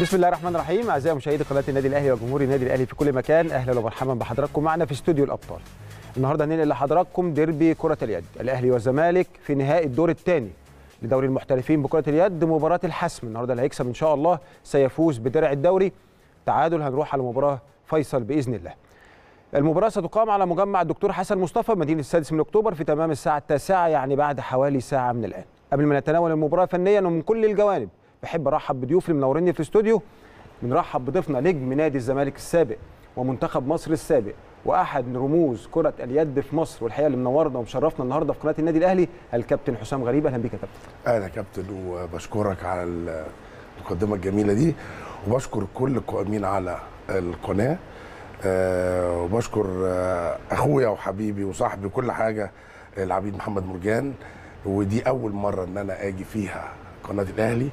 بسم الله الرحمن الرحيم اعزائي مشاهدي قناه النادي الاهلي وجمهور النادي الاهلي في كل مكان اهلا ومرحبا بحضراتكم معنا في استوديو الابطال النهارده هننقل لحضراتكم ديربي كره اليد الاهلي والزمالك في نهائي الدور الثاني لدوري المحترفين بكره اليد مباراه الحسم النهارده اللي هيكسب ان شاء الله سيفوز بدرع الدوري تعادل هنروح على مباراه فيصل باذن الله المباراة ستقام على مجمع الدكتور حسن مصطفى مدينة السادس من أكتوبر في تمام الساعة التاسعة يعني بعد حوالي ساعة من الآن قبل ما نتناول المباراة فنيا ومن كل الجوانب بحب أرحب بضيوف اللي منوريني في الاستوديو بنرحب بضيفنا نجم نادي الزمالك السابق ومنتخب مصر السابق واحد رموز كره اليد في مصر والحقيقه اللي منورنا ومشرفنا النهارده في قناه النادي الاهلي الكابتن حسام غريب اهلا بيك يا كابتن اهلا يا كابتن وبشكرك على المقدمه الجميله دي وبشكر كل القائمين على القناه أه وبشكر أه اخويا وحبيبي وصاحبي وكل حاجه العبيد محمد مرجان ودي اول مره ان انا اجي فيها قناه الاهلي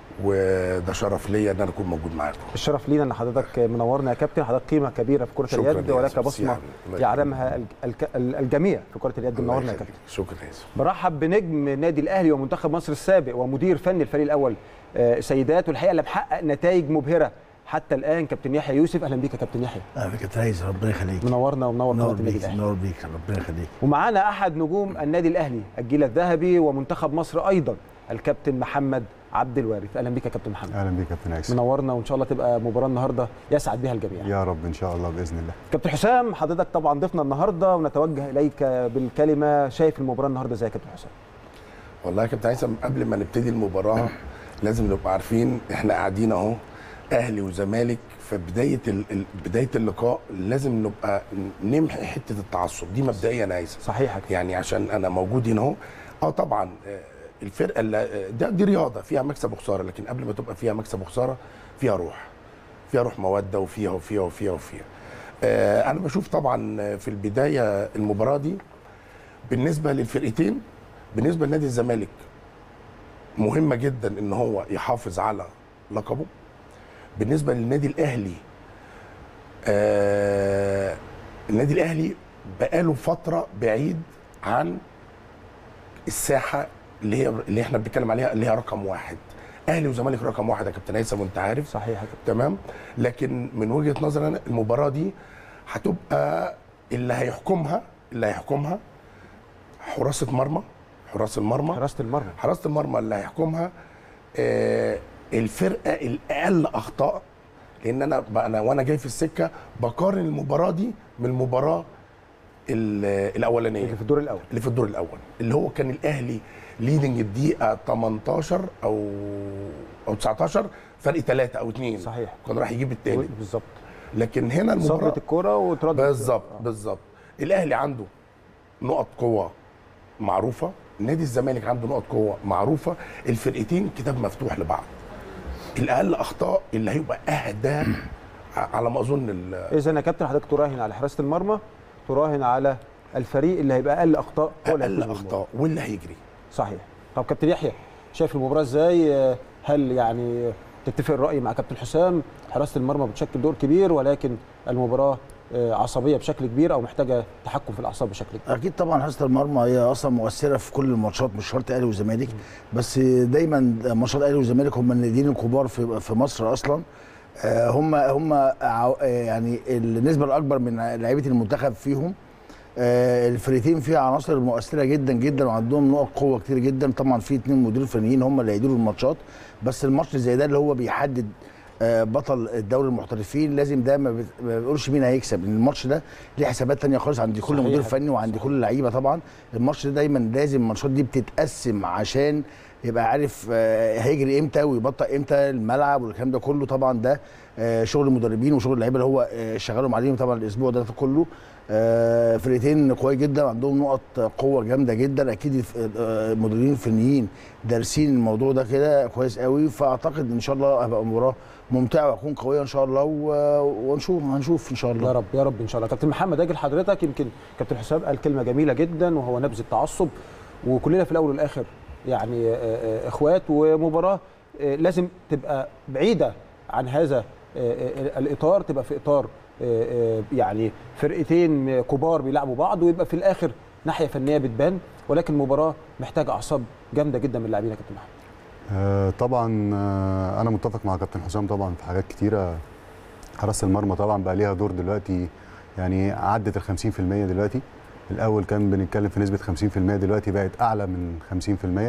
وده شرف ليا ان انا اكون موجود معاكم الشرف لينا ان حضرتك منورنا يا كابتن حضرتك قيمه كبيره في كره شكراً اليد يا ولك يوسف. بصمه يعني يعلمها الج- الك- الجميع في كره اليد الله منورنا يا يخليك. كابتن شكرا يا يوسف برحب بنجم نادي الاهلي ومنتخب مصر السابق ومدير فني الفريق الاول آه، سيدات والحقيقه اللي محقق نتائج مبهره حتى الان كابتن يحيى يوسف اهلا بيك يا كابتن يحيى اهلا كابتن عايز ربنا يخليك منورنا ومنور قناه نور النادي بيك الاهلي نور بيك ربنا يخليك ومعانا احد نجوم النادي الاهلي الجيل الذهبي ومنتخب مصر ايضا الكابتن محمد عبد الوارث اهلا بيك يا كابتن محمد اهلا بيك يا كابتن عيسى منورنا وان شاء الله تبقى مباراه النهارده يسعد بها الجميع يا رب ان شاء الله باذن الله كابتن حسام حضرتك طبعا ضيفنا النهارده ونتوجه اليك بالكلمه شايف المباراه النهارده ازاي يا كابتن حسام والله يا كابتن هيثم قبل ما نبتدي المباراه لازم نبقى عارفين احنا قاعدين اهو اهلي وزمالك في بدايه ال... ال- بدايه اللقاء لازم نبقى نمحي حته التعصب دي مبدئيا يا هيثم صحيح يا كابتن. يعني عشان انا موجود هنا اهو اه طبعا آه، الفرقه اللي ده دي رياضه فيها مكسب وخساره لكن قبل ما تبقى فيها مكسب وخساره فيها روح فيها روح موده وفيها وفيها وفيها وفيها آه انا بشوف طبعا في البدايه المباراه دي بالنسبه للفرقتين بالنسبه لنادي الزمالك مهمه جدا ان هو يحافظ على لقبه بالنسبه للنادي الاهلي آه النادي الاهلي بقاله فتره بعيد عن الساحه اللي هي اللي احنا بنتكلم عليها اللي هي رقم واحد اهلي وزمالك رقم واحد يا كابتن هيثم وانت عارف صحيح يا كابتن تمام لكن من وجهه نظري انا المباراه دي هتبقى اللي هيحكمها اللي هيحكمها حراسه مرمى حراس المرمى حراسه المرمى حراسه المرمى اللي هيحكمها آه، الفرقه الاقل اخطاء لان انا ب- انا وانا جاي في السكه بقارن المباراه دي من المباراه ال- الاولانيه اللي في الدور الاول اللي في الدور الاول اللي هو كان الاهلي ليدنج الدقيقه 18 او او 19 فرق ثلاثه او اثنين صحيح. كان راح يجيب الثالث بالظبط لكن هنا المباراه صبرة الكرة وترد بالظبط بالظبط الاهلي عنده نقط قوه معروفه نادي الزمالك عنده نقط قوه معروفه الفرقتين كتاب مفتوح لبعض الاقل اخطاء اللي هيبقى اهدى على ما اظن ال- اذا يا كابتن حضرتك تراهن على حراسه المرمى تراهن على الفريق اللي هيبقى اقل اخطاء هو اللي اقل هيفوز بالمباراة. اخطاء واللي هيجري صحيح طب كابتن يحيى شايف المباراه ازاي آه، هل يعني تتفق الراي مع كابتن حسام حراسه المرمى بتشكل دور كبير ولكن المباراه آه، عصبيه بشكل كبير او محتاجه تحكم في الاعصاب بشكل كبير اكيد طبعا حراسه المرمى هي اصلا مؤثره في كل الماتشات مش شرط اهلي وزمالك بس دايما ماتشات اهلي وزمالك هم الناديين الكبار في في مصر اصلا آه، هم هم عو- آه، يعني النسبه الاكبر من لعيبه المنتخب فيهم آه، الفريقين فيها عناصر مؤثره جدا جدا وعندهم نقط قوه كتير جدا طبعا في اتنين مدير فنيين هم اللي هيديروا الماتشات بس الماتش زي ده اللي هو بيحدد آه، بطل الدوري المحترفين لازم ده ما بت- ما بيقولش مين هيكسب لان الماتش ده ليه حسابات تانية خالص عند كل صحيح. مدير فني وعند كل لعيبه طبعا الماتش ده دايما لازم الماتشات دي بتتقسم عشان يبقى عارف آه، هيجري امتى ويبطأ امتى الملعب والكلام ده كله طبعا ده آه، شغل المدربين وشغل اللعيبه اللي هو آه، شغالهم عليهم طبعا الاسبوع ده كله آه، فرقتين قويه جدا عندهم نقط قوه جامده جدا اكيد الف- آه، المدربين الفنيين دارسين الموضوع ده كده كويس قوي فاعتقد ان شاء الله هتبقى مباراه ممتعه وهتكون قويه ان شاء الله و- ونشوف هنشوف ان شاء الله يا رب يا رب ان شاء الله كابتن محمد اجي لحضرتك يمكن كابتن حسام قال كلمه جميله جدا وهو نبذ التعصب وكلنا في الاول والاخر يعني آه، آه، اخوات ومباراه آه، لازم تبقى بعيده عن هذا آه، آه، الاطار تبقى في اطار آه، آه، يعني فرقتين كبار بيلعبوا بعض ويبقى في الاخر ناحيه فنيه بتبان ولكن مباراه محتاجه اعصاب جامده جدا من اللاعبين يا كابتن محمد آه، طبعا آه، انا متفق مع كابتن حسام طبعا في حاجات كتيره حراسه المرمى طبعا بقى ليها دور دلوقتي يعني عدت ال 50% دلوقتي الاول كان بنتكلم في نسبه 50% دلوقتي بقت اعلى من 50%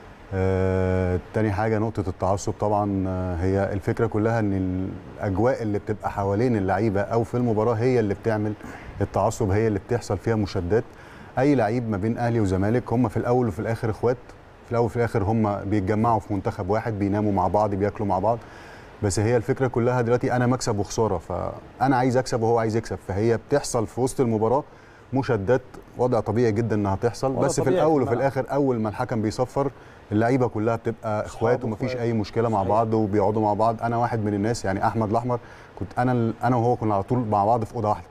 آه، تاني حاجه نقطه التعصب طبعا آه، هي الفكره كلها ان الاجواء اللي بتبقى حوالين اللعيبه او في المباراه هي اللي بتعمل التعصب هي اللي بتحصل فيها مشادات اي لعيب ما بين اهلي وزمالك هم في الاول وفي الاخر اخوات في الاول وفي الاخر هم بيتجمعوا في منتخب واحد بيناموا مع بعض بياكلوا مع بعض بس هي الفكره كلها دلوقتي انا مكسب وخساره فانا عايز اكسب وهو عايز يكسب فهي بتحصل في وسط المباراه مشادات وضع طبيعي جدا انها تحصل وضع بس في طبيعي الاول في وفي الملعب. الاخر اول ما الحكم بيصفر اللعيبه كلها بتبقى اخوات صحاب ومفيش وإخوات. اي مشكله مع صحيح. بعض وبيقعدوا مع بعض انا واحد من الناس يعني احمد الاحمر كنت انا انا وهو كنا على طول مع بعض في اوضه واحده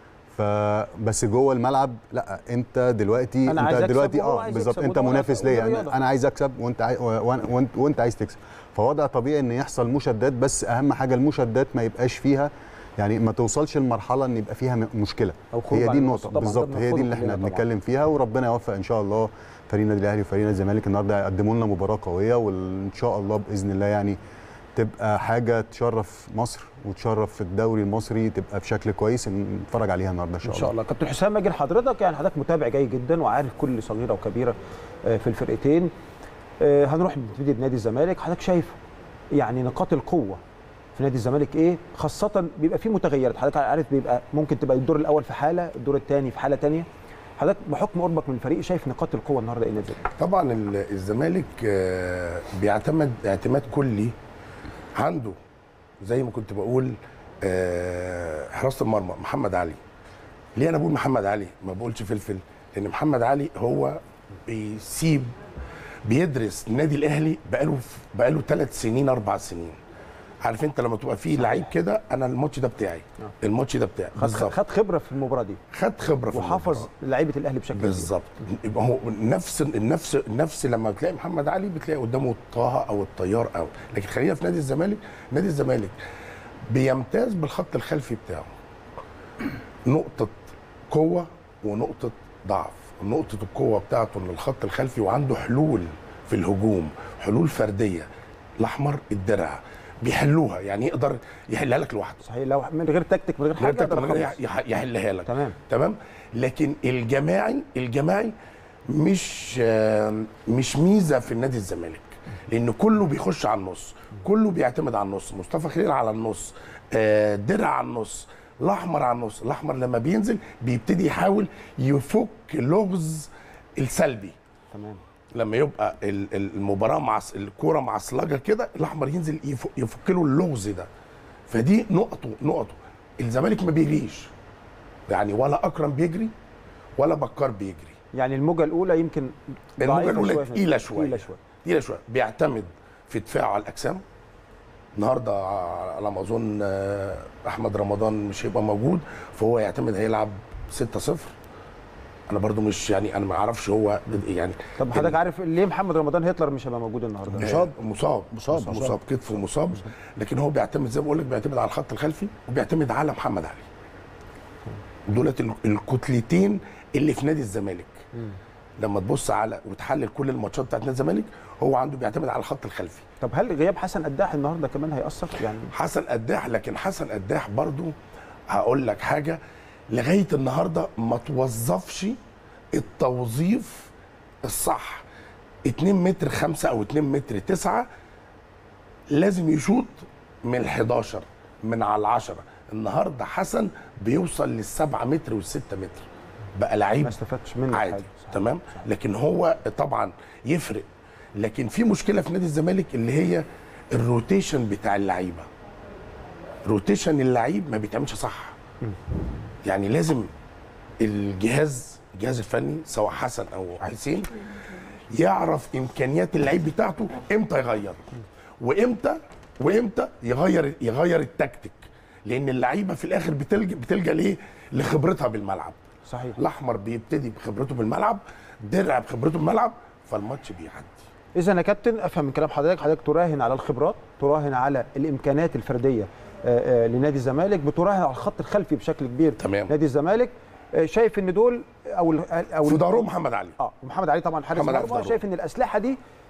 فبس جوه الملعب لا انت دلوقتي أنا عايز انت أكسب دلوقتي وهو اه عايز بالظبط يكسب انت وده منافس وده ليا رياضة. انا, أنا عايز اكسب وانت عاي... وأنا- وانت وانت عايز تكسب فوضع طبيعي ان يحصل مشادات بس اهم حاجه المشادات ما يبقاش فيها يعني ما توصلش لمرحله ان يبقى فيها م- مشكله أو خروج هي عن دي النص. النقطه طبعاً ده بالظبط هي بنرفضه دي اللي كلنا احنا طبعاً. بنتكلم فيها وربنا يوفق ان شاء الله فريق النادي الاهلي وفريق نادي الزمالك النهارده يقدموا لنا مباراه قويه وان شاء الله باذن الله يعني تبقى حاجه تشرف مصر وتشرف الدوري المصري تبقى بشكل كويس نتفرج عليها النهارده ان شاء ان الله شاء الله كابتن حسام اجي لحضرتك يعني حضرتك متابع جيد جدا وعارف كل صغيره وكبيره آه، في الفرقتين آه، هنروح نبتدي بنادي الزمالك حضرتك شايف يعني نقاط القوه في نادي الزمالك ايه خاصه بيبقى فيه متغيرات حضرتك عارف بيبقى ممكن تبقى الدور الاول في حاله الدور الثاني في حاله ثانيه حضرتك بحكم قربك من الفريق شايف نقاط القوه النهارده ايه نادي الزمالك طبعا ال- الزمالك آه، بيعتمد اعتماد كلي عنده زي ما كنت بقول آه، حراسه المرمى محمد علي ليه انا بقول محمد علي ما بقولش فلفل لان محمد علي هو بيسيب بيدرس النادي الاهلي بقاله بقاله ثلاث سنين اربع سنين عارف انت لما تبقى فيه لعيب كده انا الماتش ده بتاعي الماتش ده بتاعي خد, بالظبط خد خبره في المباراه دي خد خبره في وحافظ المباراة. لعيبه الاهلي بشكل كبير. بالظبط يبقى هو نفس النفس النفس لما بتلاقي محمد علي بتلاقي قدامه طه او الطيار او لكن خلينا في نادي الزمالك نادي الزمالك بيمتاز بالخط الخلفي بتاعه نقطة قوة ونقطة ضعف نقطة القوة بتاعته ان الخط الخلفي وعنده حلول في الهجوم حلول فردية الأحمر الدرع بيحلوها يعني يقدر يحلها لك لوحده صحيح لو من غير تكتيك من غير حاجه غير تك- يقدر من غير يخلص. يح- يحلها لك تمام. تمام لكن الجماعي الجماعي مش آه، مش ميزه في النادي الزمالك لان كله بيخش على النص كله بيعتمد على النص مصطفى خليل على النص آه، درع على النص الاحمر على النص الاحمر لما بينزل بيبتدي يحاول يفك لغز السلبي تمام لما يبقى ال- ال- المباراه مع الكوره معصلجه كده الاحمر ينزل يف- يفك له اللغز ده فدي نقطه نقطه الزمالك ما بيجريش يعني ولا اكرم بيجري ولا بكار بيجري يعني الموجه الاولى يمكن الموجه ضعيفة الاولى شوية. تقيله شويه تقيله شويه تقيله شويه بيعتمد في دفاعه على الاجسام النهارده على ما اظن آه، احمد رمضان مش هيبقى موجود فهو يعتمد هيلعب 6-0 انا برضو مش يعني انا ما اعرفش هو يعني طب حضرتك عارف ليه محمد رمضان هتلر مش هيبقى موجود النهارده مصاب مصاب مصاب. مصاب, مصاب كتفه مصاب لكن هو بيعتمد زي ما بقول لك بيعتمد على الخط الخلفي وبيعتمد على محمد علي دولت ال- الكتلتين اللي في نادي الزمالك لما تبص على وتحلل كل الماتشات بتاعت نادي الزمالك هو عنده بيعتمد على الخط الخلفي طب هل غياب حسن قداح النهارده كمان هيأثر يعني حسن قداح لكن حسن قداح برضو هقول لك حاجه لغايه النهارده ما توظفش التوظيف الصح 2 متر 5 او 2 متر 9 لازم يشوط من ال 11 من على العشرة النهارده حسن بيوصل للسبعة متر والستة متر بقى لعيب ما استفدتش منه عادي حاجة. صحيح. تمام لكن هو طبعا يفرق لكن في مشكله في نادي الزمالك اللي هي الروتيشن بتاع اللعيبه روتيشن اللعيب ما بيتعملش صح يعني لازم الجهاز الجهاز الفني سواء حسن او حسين يعرف امكانيات اللعيب بتاعته امتى يغير وامتى وامتى يغير يغير التكتيك لان اللعيبه في الاخر بتلجا بتلجا ليه لخبرتها بالملعب صحيح الاحمر بيبتدي بخبرته بالملعب درع بخبرته بالملعب فالماتش بيعدي اذا يا كابتن افهم من كلام حضرتك حضرتك تراهن على الخبرات تراهن على الامكانيات الفرديه آه، آه، لنادي الزمالك بتراهن على الخط الخلفي بشكل كبير تمام. نادي الزمالك آه، شايف ان دول او ال- او في ال- ظهرهم محمد علي اه ومحمد علي طبعا حارس محمد علي في مرمى ظهره. شايف ان الاسلحه دي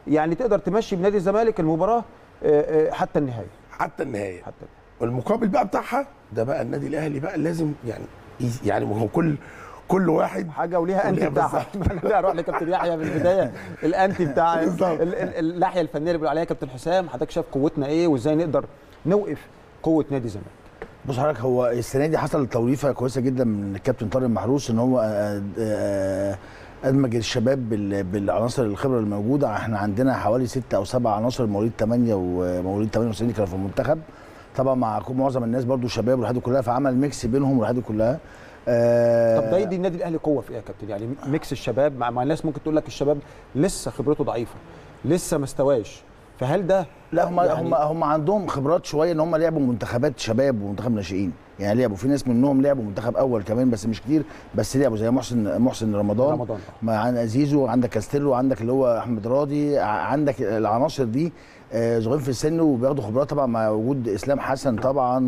يعني تقدر تمشي بنادي الزمالك المباراه آه، آه، حتى النهايه حتى النهايه حتى والمقابل بقى بتاعها ده بقى النادي الاهلي بقى لازم يعني يعني ما هو كل كل واحد حاجه وليها انت وليها بتاعها انا هروح لكابتن يحيى من البدايه الانت بتاع ال- بالظبط. ال- ال- الناحيه الفنيه اللي بيقول عليها كابتن حسام حضرتك شايف قوتنا ايه وازاي نقدر نوقف قوه نادي الزمالك بص حضرتك هو السنه دي حصل توليفه كويسه جدا من الكابتن طارق محروس ان هو آه، آه، ادمج الشباب بال- بالعناصر الخبره الموجوده احنا عندنا حوالي ستة او سبع عناصر مواليد 8 ومواليد 98 كانوا في المنتخب طبعا مع معظم الناس برضو شباب والحاجات دي كلها فعمل ميكس بينهم والحاجات دي كلها آه، طب ده يدي النادي الاهلي قوه في ايه يا كابتن يعني ميكس الشباب مع, مع الناس ممكن تقول لك الشباب لسه خبرته ضعيفه لسه ما استواش فهل ده لا هم يعني- هم هم عندهم خبرات شويه ان هم لعبوا منتخبات شباب ومنتخب ناشئين يعني لعبوا في ناس منهم لعبوا منتخب اول كمان بس مش كتير بس لعبوا زي محسن محسن رمضان رمضان مع عن زيزو عندك كاستيلو عندك اللي هو احمد راضي ع- عندك العناصر دي آه، صغيرين في السن وبياخدوا خبرات طبعا مع وجود اسلام حسن طبعا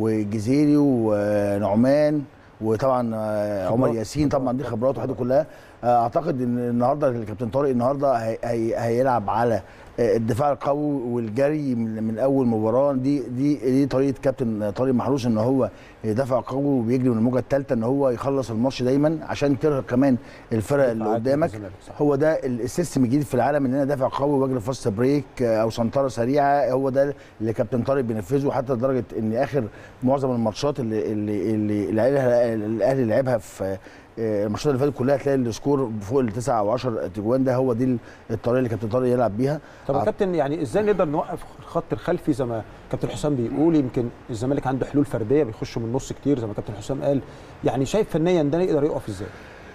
وجزيري ونعمان وطبعا آه، عمر خبرات. ياسين طبعا دي خبرات وحاجات كلها آه، اعتقد ان النهارده الكابتن طارق النهارده هي هي هيلعب على آه، الدفاع القوي والجري من, من اول مباراه دي دي دي طريقه كابتن طارق محروس ان هو يدافع قوي وبيجري من الموجه الثالثه ان هو يخلص الماتش دايما عشان ترهق كمان الفرق اللي دفاعات قدامك الزمالك، صح. هو ده ال- السيستم الجديد في العالم ان انا دافع قوي واجري فاست بريك آه، او سنتره سريعه هو ده اللي كابتن طارق بينفذه حتى لدرجه ان اخر معظم الماتشات اللي اللي اللي اللي الاهلي لعبها في آه، الماتشات اللي فاتت كلها تلاقي السكور فوق التسعة او 10 تجوان ده هو دي الطريقه اللي كابتن طارق يلعب بيها طب يا أعت- كابتن يعني ازاي نقدر نوقف الخط الخلفي زي ما كابتن حسام بيقول يمكن الزمالك عنده حلول فرديه بيخشوا من النص كتير زي ما كابتن حسام قال يعني شايف فنيا ده يقدر يقف ازاي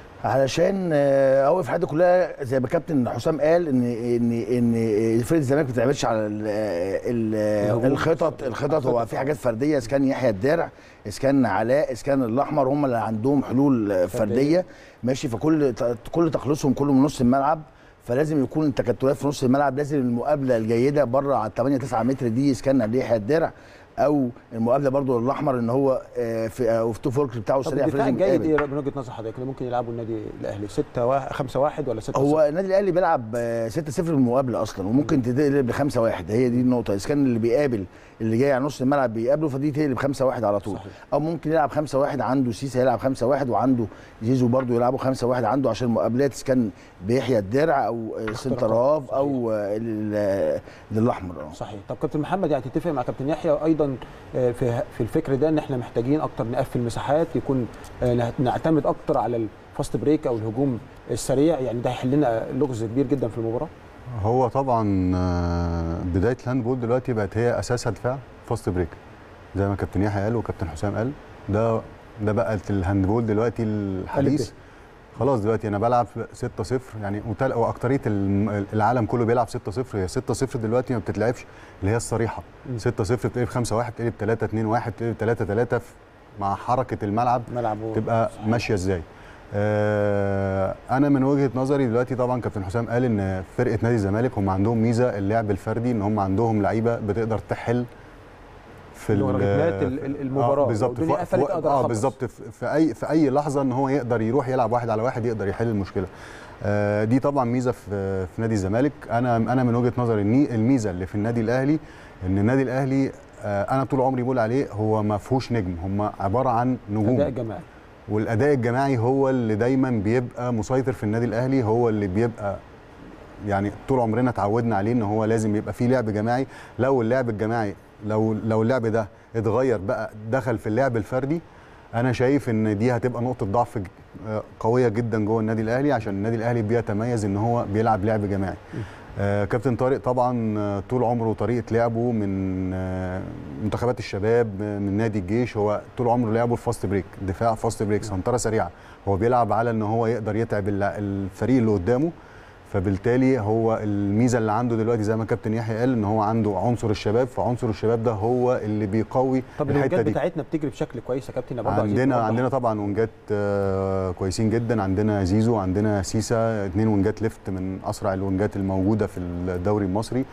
علشان آه، اوقف حاجه كلها زي ما كابتن حسام قال ان ان ان فرقه الزمالك ما بتعتمدش على ال ال الهجوم. الخطط الخطط هو في حاجات فرديه اذا كان يحيى الدرع اذا كان علاء اذا كان الاحمر هم اللي عندهم حلول آه، فرديه ماشي فكل ت- كل تخلصهم كله من نص الملعب فلازم يكون التكتلات في نص الملعب لازم المقابله الجيده بره على 8 9 متر دي اذا كان يحيى الدرع او المقابله برضو الاحمر ان هو آه، في او في تو فورك بتاعه طب سريع الدفاع فلازم الجيد يقابل. ايه من وجهه نظر حضرتك اللي ممكن يلعبوا النادي الاهلي 6 1 5 1 ولا 6 هو النادي الاهلي بيلعب 6 0 بالمقابله اصلا وممكن تقلب ل 5 1 هي دي النقطه اذا كان اللي بيقابل اللي جاي على نص الملعب بيقابله فدي تقلب 5 1 على طول صحيح. او ممكن يلعب 5 1 عنده سيسا يلعب 5 1 وعنده زيزو برضو يلعبوا 5 1 عنده عشان المقابلات اذا كان بيحيى الدرع او سنتر هاف او ال- للاحمر اه صحيح طب كابتن محمد يعني تتفق مع كابتن يحيى ايضا آه، في في الفكر ده ان احنا محتاجين اكتر نقفل مساحات يكون آه، نع- نعتمد اكتر على الفاست بريك او الهجوم السريع يعني ده هيحل لنا لغز كبير جدا في المباراه هو طبعا آه، بدايه الهاندبول دلوقتي بقت هي اساسها دفاع فاست بريك زي ما كابتن يحيى قال وكابتن حسام قال ده ده بقت الهاندبول دلوقتي الحديث خلاص دلوقتي انا بلعب 6 0 يعني وتل- واكتريه الم- العالم كله بيلعب 6 0 هي 6 0 دلوقتي ما بتتلعبش اللي هي الصريحه مم. 6 0 بتقلب 5 1 بتقلب 3 2 1 بتقلب 3 3 مع حركه الملعب ملعب و- تبقى صحيح. ماشيه ازاي آه انا من وجهه نظري دلوقتي طبعا كابتن حسام قال ان فرقه نادي الزمالك هم عندهم ميزه اللعب الفردي ان هم عندهم لعيبه بتقدر تحل في اللي هو ال- رتمات ال- ال- المباراة. آه بالظبط والدنيا في- في- قفلت أقدر اه أخلص. بالظبط في في اي في اي لحظه ان هو يقدر يروح يلعب واحد على واحد يقدر يحل المشكله آه دي طبعا ميزه في في نادي الزمالك انا انا من وجهه نظري ان الميزه اللي في النادي الاهلي ان النادي الاهلي آه انا طول عمري بقول عليه هو ما فيهوش نجم هم عباره عن نجوم اداء جماعي والاداء الجماعي هو اللي دايما بيبقى مسيطر في النادي الاهلي هو اللي بيبقى يعني طول عمرنا اتعودنا عليه ان هو لازم يبقى فيه لعب جماعي لو اللعب الجماعي لو لو اللعب ده اتغير بقى دخل في اللعب الفردي انا شايف ان دي هتبقى نقطه ضعف ج- آه، قويه جدا جوه النادي الاهلي عشان النادي الاهلي بيتميز ان هو بيلعب لعب جماعي آه كابتن طارق طبعا آه، طول عمره طريقه لعبه من آه منتخبات الشباب آه، من نادي الجيش هو طول عمره لعبه الفاست بريك دفاع فاست بريك سنتره سريعه هو بيلعب على ان هو يقدر يتعب الل- الفريق اللي قدامه فبالتالي هو الميزه اللي عنده دلوقتي زي ما كابتن يحيى قال ان هو عنده عنصر الشباب فعنصر الشباب ده هو اللي بيقوي طب الحته الوجات دي بتاعتنا بتجري بشكل كويس يا كابتن برضه عايزين عندنا نوضح. عندنا طبعا ونجات آه، كويسين جدا عندنا زيزو عندنا سيسا اثنين ونجات ليفت من اسرع الونجات الموجوده في الدوري المصري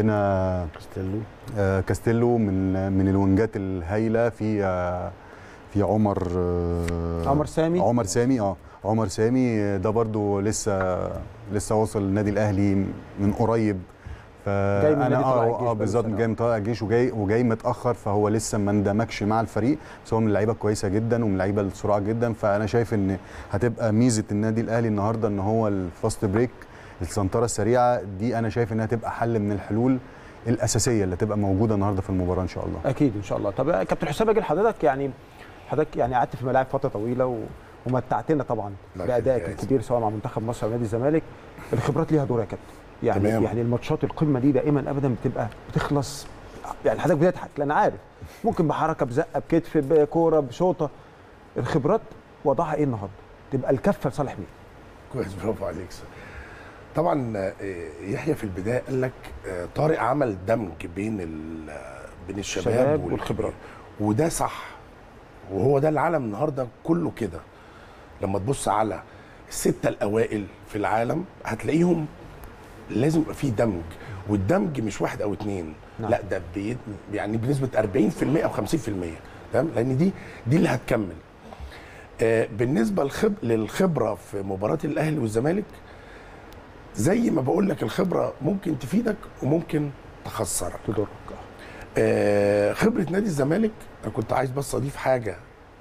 عندنا كاستيلو آه، كاستيلو من من الونجات الهايله في آه، في عمر آه، عمر سامي. عمر سامي اه عمر سامي آه، ده برضو لسه لسه وصل النادي الاهلي من قريب جاي من فانا نادي طلائع اه الجيش اه بقاله بالظبط سنة. جاي من طلائع الجيش وجاي وجاي متاخر فهو لسه ما اندمجش مع الفريق بس هو من اللعيبه الكويسه جدا ومن اللعيبه السرعه جدا فانا شايف ان هتبقى ميزه النادي الاهلي النهارده ان هو الفاست بريك السنتره السريعه دي انا شايف انها تبقى حل من الحلول الاساسيه اللي تبقى موجوده النهارده في المباراه ان شاء الله اكيد ان شاء الله طب يا كابتن حسام اجي لحضرتك يعني حضرتك يعني قعدت في الملاعب فتره طويله و... ومتعتنا طبعا الله بادائك يخليك يا الكبير سواء مع منتخب مصر او نادي الزمالك الخبرات ليها دور يا كابتن يعني تمام. يعني الماتشات القمه دي دائما ابدا بتبقى بتخلص يعني حضرتك بتضحك لان عارف ممكن بحركه بزقه بكتف بكوره بشوطه الخبرات وضعها ايه النهارده؟ تبقى الكفه لصالح مين؟ كويس برافو عليك سر. طبعا آه، يحيى في البدايه قال لك آه، طارق عمل دمج بين ال- آه، بين الشباب الشباب والكبار. والخبرات. وده صح وهو ده العالم النهارده كله كده لما تبص على السته الاوائل في العالم هتلاقيهم لازم يبقى فيه دمج والدمج مش واحد او اتنين نعم. لا ده بي يعني بنسبه 40% او 50% تمام لان دي دي اللي هتكمل آه، بالنسبه للخب... للخبره في مباراه الاهلي والزمالك زي ما بقول لك الخبره ممكن تفيدك وممكن تخسرك تضرك آه، خبره نادي الزمالك انا كنت عايز بس اضيف حاجه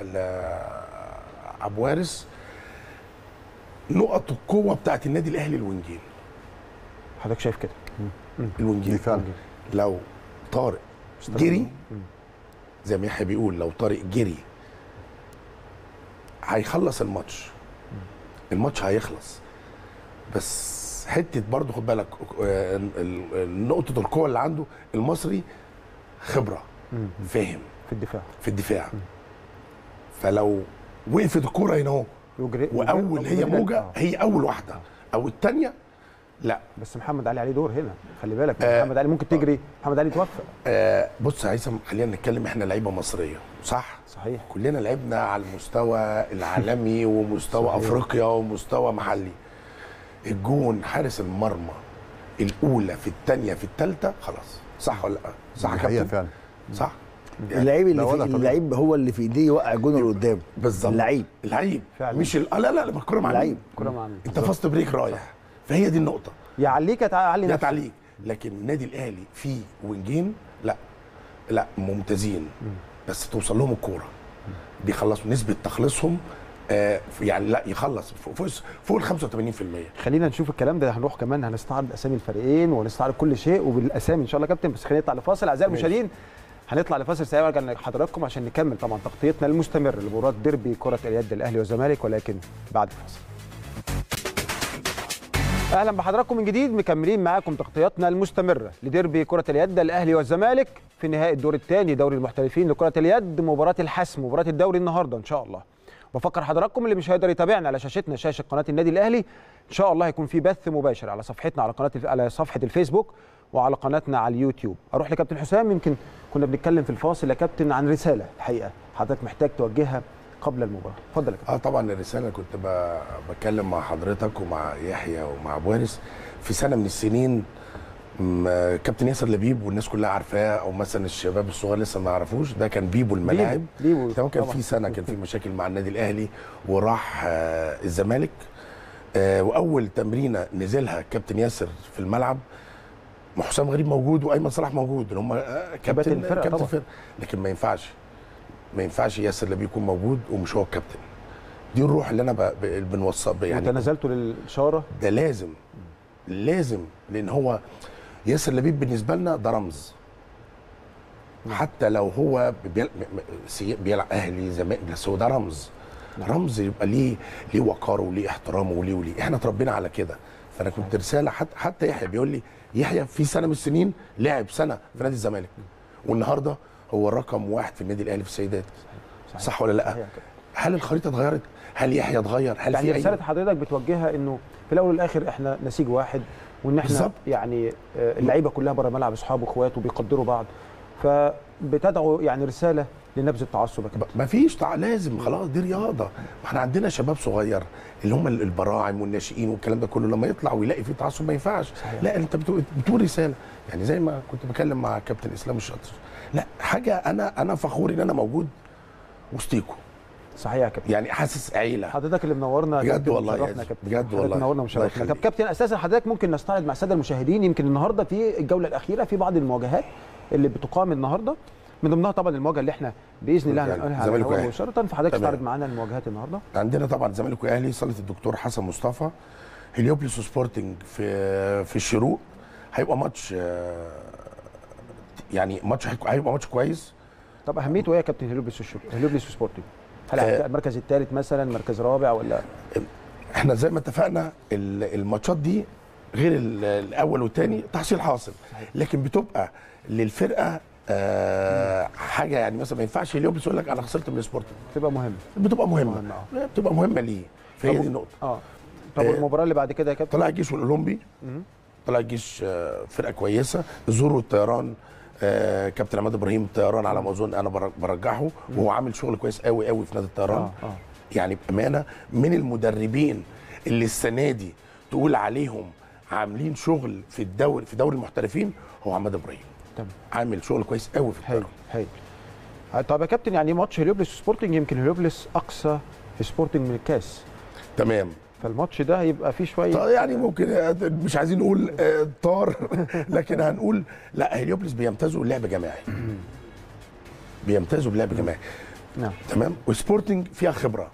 لعبد وارث نقط القوه بتاعت النادي الاهلي الونجين حضرتك شايف كده الونجين دي فعلا لو طارق جري زي ما يحيى بيقول لو طارق جري هيخلص الماتش الماتش هيخلص بس حته برضه خد بالك آه، ال- ال- نقطه القوه اللي عنده المصري خبره مم. فاهم في الدفاع في الدفاع فلو وقفت الكوره هنا اهو يجري واول يجري- هي موجه آه. هي اول واحده او الثانيه لا بس محمد علي عليه دور هنا خلي بالك آه. محمد علي ممكن تجري محمد علي توفق آه بص يا هيثم خلينا نتكلم احنا لعيبه مصريه صح صحيح كلنا لعبنا على المستوى العالمي ومستوى صحيح. افريقيا ومستوى محلي الجون حارس المرمى الاولى في الثانيه في الثالثه خلاص صح ولا لا صح يا دي حقيقه كابتن فعلا صح اللعيب اللي ده في وضع طبيعي. اللعيب هو اللي في ايديه يوقع الجون اللي قدام بالظبط اللعيب اللعيب فعلا. مش ال... آه لا لا لا الكوره مع اللعيب. مين؟ كرة مع مين انت فاست بريك رايح فهي دي النقطه يعليك يا تعلي لا نفسك تعليق لكن النادي الاهلي فيه وينجين لا لا ممتازين بس توصل لهم الكوره بيخلصوا نسبه تخليصهم آه يعني لا يخلص فوق فوق, فوق ال 85% خلينا نشوف الكلام ده هنروح كمان هنستعرض اسامي الفريقين ونستعرض كل شيء وبالاسامي ان شاء الله يا كابتن بس خلينا نطلع لفاصل اعزائي ماشي. المشاهدين هنطلع لفاصل سريع وارجع لحضراتكم عشان نكمل طبعا تغطيتنا المستمره لمباراه ديربي كره اليد الاهلي والزمالك ولكن بعد الفاصل اهلا بحضراتكم من جديد مكملين معاكم تغطياتنا المستمره لديربي كره اليد الاهلي والزمالك في نهائي الدور الثاني دوري المحترفين لكره اليد مباراه الحسم مباراه الدوري النهارده ان شاء الله بفكر حضراتكم اللي مش هيقدر يتابعنا على شاشتنا شاشه قناه النادي الاهلي ان شاء الله هيكون في بث مباشر على صفحتنا على قناه على صفحه الفيسبوك وعلى قناتنا على اليوتيوب اروح لكابتن حسام يمكن كنا بنتكلم في الفاصل يا كابتن عن رساله الحقيقه حضرتك محتاج توجهها قبل المباراه اتفضل يا كابتن اه طبعا الرساله كنت ب- بتكلم مع حضرتك ومع يحيى ومع ابو وارث في سنه من السنين م- كابتن ياسر لبيب والناس كلها عارفاه او مثلا الشباب الصغير لسه ما يعرفوش ده كان بيبو الملاعب بيبو- بيبو تمام كان طبعاً. في سنه كان في مشاكل مع النادي الاهلي وراح آه الزمالك آه واول تمرينه نزلها كابتن ياسر في الملعب ما حسام غريب موجود وايمن صلاح موجود اللي هم آه كباتن كابتن الفرقة كابتن طبعاً. الفرقه لكن ما ينفعش ما ينفعش ياسر لبيب يكون موجود ومش هو الكابتن دي الروح اللي انا ب- ب- بنوصل يعني وتنازلتوا للاشاره ده لازم لازم لان هو ياسر لبيب بالنسبه لنا ده رمز حتى لو هو بيل- م- م- سي- بيلعب اهلي زمان بس هو ده رمز رمز يبقى ليه ليه وقاره وليه احترامه وليه وليه احنا اتربينا على كده فانا كنت رساله حتى حتى يحيى بيقول لي يحيى في سنه من السنين لعب سنه في نادي الزمالك والنهارده هو رقم واحد في النادي الاهلي في السيدات صح ولا لا؟ صحيح يا كابتن. هل الخريطه اتغيرت؟ هل يحيى اتغير؟ هل يعني في رساله اي حضرتك بتوجهها انه في الاول والاخر احنا نسيج واحد وان احنا بالظبط. يعني آه، اللعيبه كلها بره الملعب اصحاب واخوات وبيقدروا بعض فبتدعو يعني رساله لنبذ التعصب يا كابتن. ما فيش تع... لازم خلاص دي رياضه ما احنا عندنا شباب صغير اللي هم البراعم والناشئين والكلام ده كله لما يطلع ويلاقي فيه تعصب ما ينفعش صحيح. لا انت بتقول, بتقول رساله يعني زي ما كنت بكلم مع كابتن اسلام الشاطر لا حاجه انا انا فخور ان انا موجود وسطيكوا صحيح يا كابتن يعني حاسس عيله حضرتك اللي منورنا يا بجد كابتن والله ومشرفنا يا كابتن بجد حضرتك والله. منورنا الله ومشرفنا يخليك. طب كابتن اساسا حضرتك ممكن نستعرض مع الساده المشاهدين يمكن النهارده في الجوله الاخيره في بعض المواجهات اللي بتقام النهارده من ضمنها طبعا المواجهه اللي احنا باذن الله يعني هنقولها على زمالك الهواء وأهلي. مباشره فحضرتك تمام. استعرض معانا المواجهات النهارده عندنا طبعا زمالك واهلي صاله الدكتور حسن مصطفى هليوبلس وسبورتنج في في الشروق هيبقى ماتش آه، يعني ماتش هيك- هيبقى ماتش كويس طب اهميته ايه يا كابتن هليوبلس والشو- هليوبلس وسبورتنج هل آه. هيبقى المركز الثالث مثلا مركز رابع ولا احنا زي ما اتفقنا ال- الماتشات دي غير ال- الاول والثاني تحصيل حاصل لكن بتبقى للفرقه آه حاجه يعني مثلا ما ينفعش هليوبلس يقول لك انا خسرت من سبورتنج تبقى مهمه بتبقى مهمه مهمة، بتبقى مهمه ليه فهي طب- دي النقطه اه طب آه. والمباراه اللي بعد كده يا كابتن طلع الجيش والاولمبي طلع الجيش آه، فرقه كويسه الزور والطيران آه، كابتن عماد ابراهيم الطيران على ما اظن انا بر- برجحه وهو عامل شغل كويس قوي قوي في نادي الطيران اه اه يعني بامانه من المدربين اللي السنه دي تقول عليهم عاملين شغل في الدوري في دوري المحترفين هو عماد ابراهيم تمام عامل شغل كويس قوي في حلو الطيران حلو طب يا كابتن يعني ماتش هليوبلس وسبورتنج يمكن هليوبلس اقصى في سبورتنج من الكاس تمام فالماتش ده هيبقى فيه شويه طيب يعني ممكن آه، مش عايزين نقول آه، طار لكن هنقول لا هليوبلس بيمتازوا اللعب جماعي بيمتازوا بلعب جماعي نعم تمام وسبورتنج فيها خبره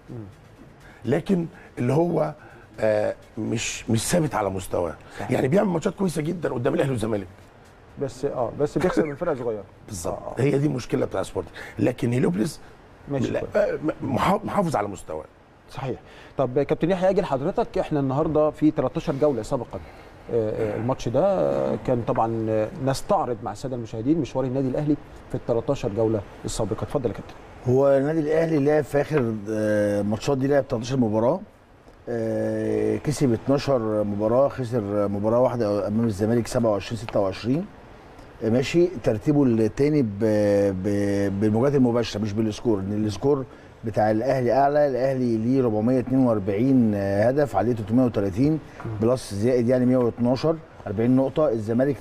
لكن اللي هو آه مش مش ثابت على مستواه يعني بيعمل ماتشات كويسه جدا قدام الاهلي والزمالك بس اه بس بيخسر من فرقه صغيره بالظبط آه. هي دي المشكله بتاع سبورتنج لكن هيليوبلس ماشي لا، كويس. آه، محا- محافظ على مستواه صحيح طب يا كابتن يحيى اجي لحضرتك احنا النهارده في 13 جوله سابقا آه، آه، الماتش ده آه، كان طبعا آه، نستعرض مع الساده المشاهدين مشوار النادي الاهلي في ال 13 جوله السابقه اتفضل يا كابتن هو النادي الاهلي لعب في اخر آه، ماتشات دي لعب 13 مباراه آه، كسب 12 مباراه خسر مباراه واحده امام الزمالك 27 26 آه، ماشي ترتيبه الثاني بالمواجهات المباشره مش بالسكور ان السكور بتاع الاهلي اعلى الاهلي ليه 442 هدف عليه 330 بلس زائد يعني 112 40 نقطه الزمالك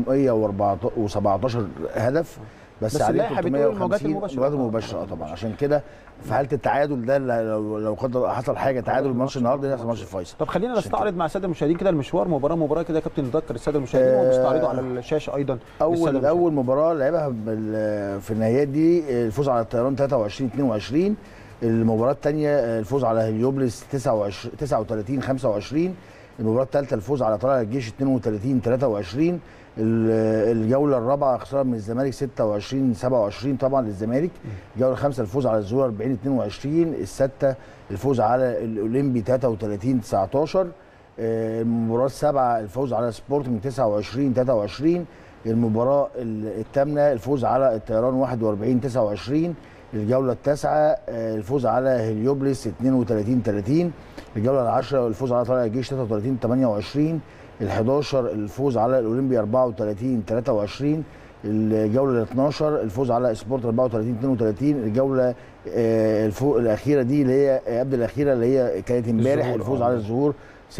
417 هدف بس, بس عليه اللائحة بتقول المواجهات 350 المباشرة. المواجهات المباشره اه طبعا عشان كده في حاله التعادل ده اللي لو لو قدر حصل حاجه تعادل الماتش النهارده ده يحصل ماتش فيصل طب خلينا عشان نستعرض مع الساده المشاهدين كده المشوار مباراه مباراه كده يا كابتن نذكر الساده المشاهدين آه، وبيستعرضوا على الشاشه ايضا للسادة اول المشاهدين. اول مباراه لعبها بال- في النهائيات دي الفوز على الطيران 23 22 المباراه الثانيه الفوز على هليوبلس 29 39 25 المباراه الثالثه الفوز على طلائع الجيش 32 23 ال- الجوله الرابعه خساره من الزمالك 26 27 طبعا للزمالك الجوله الخامسه الفوز على الزهور 40 22 السادسه الفوز على الاولمبي 33 19 آه، المباراه السابعه الفوز على سبورتنج 29 23 المباراه ال- الثامنه الفوز على الطيران 41 29 الجوله التاسعه آه، الفوز على هليوبلس 32 30 الجوله العاشره الفوز على طلائع الجيش 33 28 ال11 الفوز على الاولمبي 34 23 الجوله ال 12 الفوز على سبورت 34 32 الجوله آه، الفوق الاخيره دي اللي هي قبل الاخيره اللي هي كانت امبارح الظهور، الفوز آه. على الظهور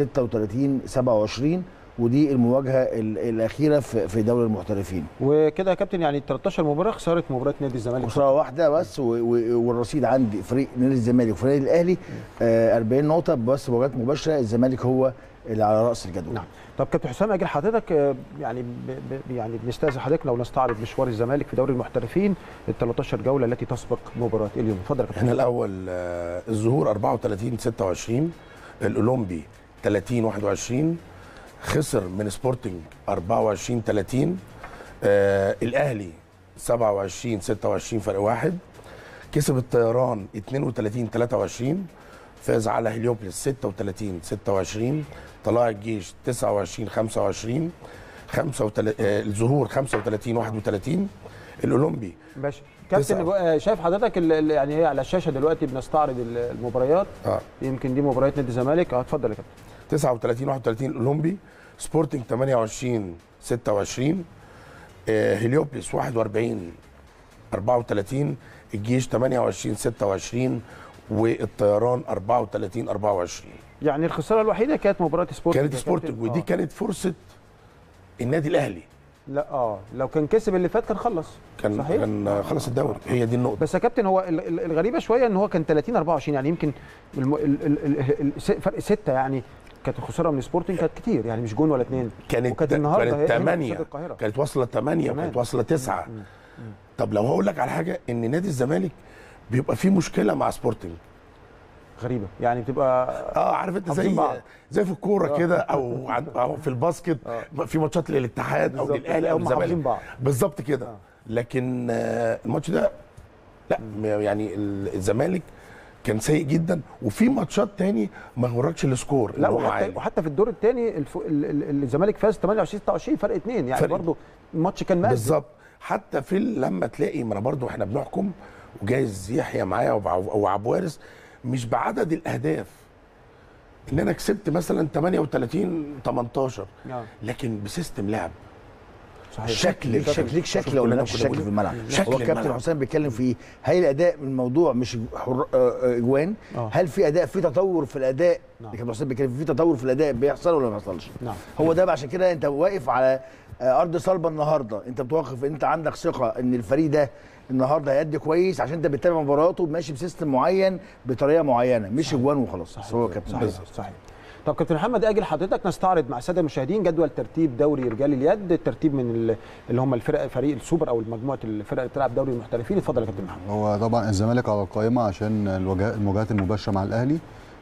36 27 ودي المواجهه ال- الاخيره في في دوري المحترفين وكده يا كابتن يعني 13 مباراه خساره مباراه نادي الزمالك خساره واحده بس و- و- والرصيد عند فريق نادي الزمالك وفريق الاهلي آه 40 نقطه بس مواجهات مباشره الزمالك هو اللي على راس الجدول نعم طب كابتن حسام اجي لحضرتك آه، يعني ب... ب... يعني بنستاذن حضرتك لو نستعرض مشوار الزمالك في دوري المحترفين ال 13 جوله التي تسبق مباراه اليوم اتفضل يا كابتن احنا الاول آه، الظهور 34 26 الاولمبي 30 21 خسر من سبورتنج 24 30 آه الاهلي 27 26 فرق واحد كسب الطيران 32 23 فاز على هليوبلس 36 26 طلائع الجيش 29 25 35 آه الظهور 35 31 الاولمبي باشا كابتن تسعة. آه، شايف حضرتك ال- ال- يعني هي على الشاشه دلوقتي بنستعرض ال- المباريات اه يمكن دي مباريات نادي الزمالك اه اتفضل يا كابتن 39 31 الاولمبي سبورتنج 28 26 آه، هليوبلس 41 34 الجيش 28 26 والطيران 34 24 يعني الخساره الوحيده كانت مباراه سبورتنج كانت يا سبورتنج كابتن. ودي آه. كانت فرصه النادي الاهلي لا اه لو كان كسب اللي فات كان خلص كان صحيح كان خلص الدوري هي دي النقطه بس يا كابتن هو ال- ال- الغريبه شويه ان هو كان 30 24 يعني يمكن الم... ال... ال... ال... ال... س- فرق سته يعني كانت الخساره من سبورتنج كانت كتير يعني مش جون ولا اثنين كانت وكانت النهارده هي- كانت هنا في 8 استاد القاهرة. كانت واصله 8 كمان. وكانت واصله 9 طب لو هقول لك على حاجه ان نادي الزمالك بيبقى فيه مشكله مع سبورتنج غريبه يعني بتبقى اه عارف انت حافظين زي بعض. زي في الكوره كده او عن- او في الباسكت في ماتشات للاتحاد او بالظبط. للاهلي او هم حافظين للزمالك بعض. بالظبط كده لكن آه، الماتش ده لا م- يعني ال- الزمالك كان سيء جدا وفي ماتشات تاني ما غركش السكور لا اللي هو وحتى عالي. وحتى في الدور الثاني الف... ال... ال... الزمالك فاز 28 26 فرق اثنين يعني فرق- برضه الماتش كان مأزم بالظبط حتى في ال- لما تلاقي ما انا برضو احنا بنحكم وجايز يحيى معايا وبع- وعبد وارث مش بعدد الاهداف ان انا كسبت مثلا 38 18 آه. لكن بسيستم لعب صحيح شكل ليك شكل ليك شكل ولا مالكش شكل في الملعب شكل هو كابتن الملعب. حسام بيتكلم في هل الاداء من الموضوع مش حر... آه، آه، اجوان آه. هل في اداء في تطور في الاداء نعم. كابتن حسام بيتكلم في تطور في الاداء بيحصل ولا ما بيحصلش نعم. هو ده بقى عشان كده انت واقف على آه، ارض صلبه النهارده انت بتوقف انت عندك ثقه ان الفريق ده النهارده هيأدي كويس عشان انت بتتابع مباراته ماشي بسيستم معين بطريقه معينه مش اجوان وخلاص بس هو كابتن صحيح صحيح طب كابتن محمد اجل حضرتك نستعرض مع الساده المشاهدين جدول ترتيب دوري رجال اليد الترتيب من ال- اللي هم الفرق فريق السوبر او مجموعه الفرق اللي بتلعب دوري المحترفين اتفضل يا كابتن محمد هو طبعا الزمالك على القائمه عشان الوجه- المواجهات المباشره مع الاهلي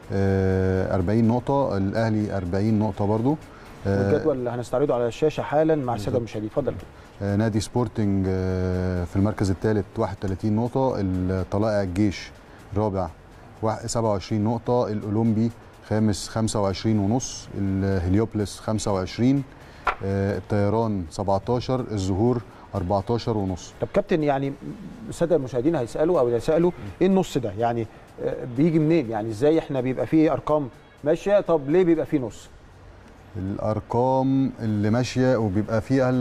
آه، 40 نقطه الاهلي 40 نقطه برضو آه، والجدول اللي هنستعرضه على الشاشه حالا مع الساده المشاهدين اتفضل آه، نادي سبورتنج آه، في المركز الثالث 31 نقطة الطلائع الجيش رابع واحد- 27 نقطة الأولمبي خامس 25 ونص الهليوبلس 25 آه، الطيران 17 الزهور 14 ونص طب كابتن يعني الساده المشاهدين هيسالوا او يسالوا ايه النص ده يعني آه، بيجي منين يعني ازاي احنا بيبقى فيه ارقام ماشيه طب ليه بيبقى فيه نص الأرقام اللي ماشية وبيبقى فيها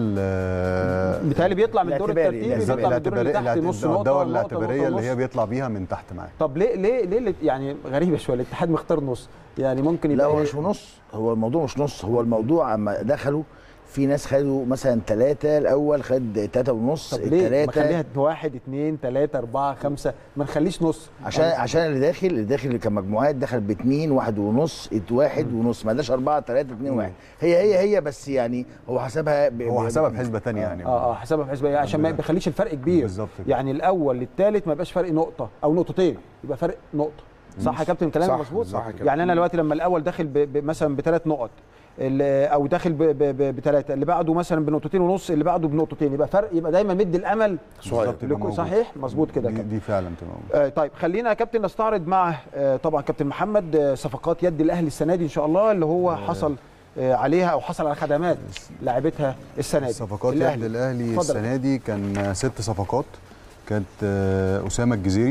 ال بالتالي بيطلع من الدور الاعتباري، الترتيبي الاعتباري، بيطلع من الدور اللي تحت نص نقطه الدور نقطة، الاعتبارية نقطة اللي هي ونص. بيطلع بيها من تحت معاه طب ليه ليه ليه اللي- يعني غريبه شويه الاتحاد مختار نص يعني ممكن لا يبقى هو إيه؟ مش نص هو الموضوع مش نص هو الموضوع اما دخلوا في ناس خدوا مثلا ثلاثة الأول خد ثلاثة ونص طب ليه ما الثلاثة خليها واحد اثنين ثلاثة أربعة خمسة ما نخليش نص عشان عشان اللي داخل اللي داخل كمجموعات دخل باثنين واحد ونص ات- واحد ونص ما داش أربعة ثلاثة اثنين واحد هي هي هي بس يعني هو حسبها ب- هو ب- حسبها بحسبة تانية يعني اه اه حسابها بحسبة ايه عشان ما بيخليش الفرق كبير بالظبط كده. يعني الاول للثالث ما يبقاش فرق نقطه او نقطتين يبقى فرق نقطه صح يا كابتن كلامي صح، مظبوط صح كده. يعني انا دلوقتي لما الاول داخل ب- ب- مثلا بثلاث نقط ال- او داخل بثلاثه اللي بعده مثلا بنقطتين ونص اللي بعده بنقطتين يبقى فرق يبقى دايما مدي الامل صغير. بالظبط يبقى لكم موجود. صحيح مظبوط كده يا دي, كابتن دي فعلا تبقى موجودة. آه، طيب خلينا يا كابتن نستعرض مع آه، طبعا كابتن محمد آه، صفقات يد الاهلي السنه دي ان شاء الله اللي هو حصل آه، عليها او حصل على خدمات لعبتها السنه دي صفقات الأهلي. يد الاهلي اتفضل. السنه دي كان ست صفقات كانت آه، اسامه الجزيري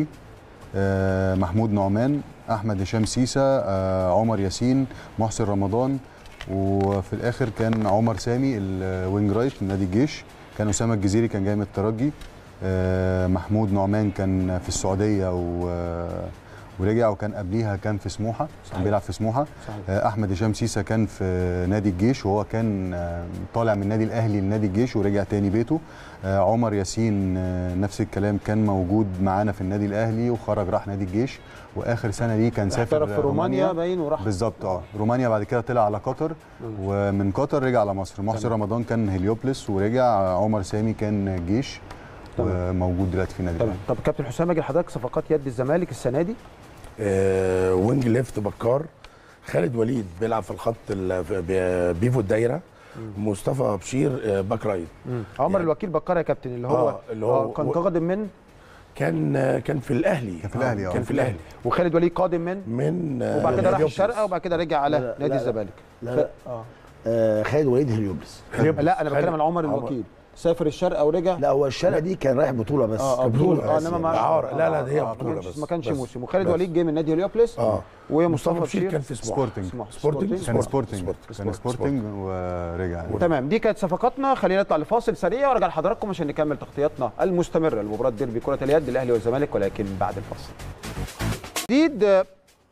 آه، محمود نعمان احمد هشام سيسا آه، عمر ياسين محسن رمضان وفي الاخر كان عمر سامي الوينج رايت من نادي الجيش كان اسامه الجزيري كان جاي من الترجي آه، محمود نعمان كان في السعوديه و ورجع وكان قبليها كان في سموحه كان بيلعب في سموحه صحيح. آه، احمد هشام سيسا كان في نادي الجيش وهو كان آه، طالع من النادي الاهلي لنادي الجيش ورجع تاني بيته آه، عمر ياسين آه، نفس الكلام كان موجود معانا في النادي الاهلي وخرج راح نادي الجيش واخر سنه ليه كان سافر احترف في رومانيا باين وراح بالظبط اه رومانيا بعد كده طلع على قطر ومن قطر رجع على مصر محسن رمضان كان هليوبلس ورجع آه، عمر سامي كان جيش وموجود دلوقتي في النادي تمام الاهلي طب كابتن حسام اجي لحضرتك صفقات يد الزمالك السنه دي آه وينج ليفت بكار خالد وليد بيلعب في الخط ال- في- ب- بيفو الدايره مصطفى بشير آه، باك رايت عمر يعني- الوكيل بكار يا كابتن اللي هو آه، اللي هو- آه، كان قادم من كان آه، كان في الاهلي كان في الأهلي، آه. كان في الاهلي وخالد وليد قادم من من آه، وبعد كده راح هليوبلس. الشارقه وبعد كده رجع على لا، لا، نادي لا، الزمالك لا لا اه آه خالد وليد هليوبلس هليوبلس. لا انا بتكلم عن عمر عمر. الوكيل سافر الشارقه ورجع لا هو الشارع دي كان رايح بطولة بس اه اه كان بطوله اه بس انما يعني. ما إعارة. لا، لا، ده هي آه، بطولة ما كانش- بس. ما كانش بس. موسم وخالد بس. وليد جه من نادي هليوبلس اه ومصطفى مصطفى بشير بشير كان في سموحه سبورتنج سموحة. سبورتنج سبورتنج. كان سبورتنج. سبورتنج سبورتنج. كان سبورتنج ورجع تمام دي كانت صفقاتنا خلينا نطلع لفاصل سريع وارجع لحضراتكم عشان نكمل تغطياتنا المستمره لمباراه ديربي كره اليد الاهلي والزمالك ولكن بعد الفاصل. جديد آه،